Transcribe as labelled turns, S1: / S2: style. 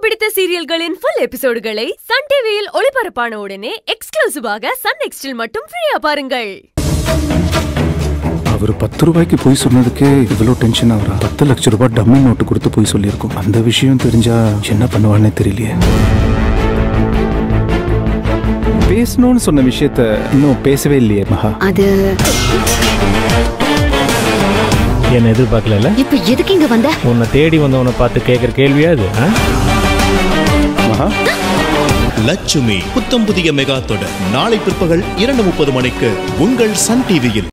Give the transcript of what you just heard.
S1: பிடித்த சீரியல்களின் full எபிசோடுகளை Sun டிவியில் ஒளிபரப்பான உடனே எக்ஸ்க்ளூசிவாக சன் நெக்ஸ்டில் மட்டும் ஃப்ரீயா பாருங்கள்
S2: அவர் பத்து ரூபாய்க்கு போய் சொன்னதுக்கே இவ்வளோ டென்ஷன் ஆகுறா பத்து லட்ச ரூபாய் டம்மி நோட்டு கொடுத்து போய் சொல்லியிருக்கோம் அந்த விஷயம் தெரிஞ்சா என்ன பண்ணுவாள்னே தெரியலையே பேசணும்னு சொன்ன விஷயத்த இன்னும் பேசவே இல்லையே மகா
S3: அது
S4: என்ன எதிர்பார்க்கல
S3: இப்ப எதுக்கு இங்க வந்த
S4: உன்னை தேடி வந்தவனை பார்த்து கேட்குற கேள்வியா அது ஆ?
S2: மகா
S5: லட்சுமி புத்தம் புதிய மெகா தொடர் நாளை பிற்பகல் இரண்டு முப்பது மணிக்கு உங்கள் சன் டிவியில்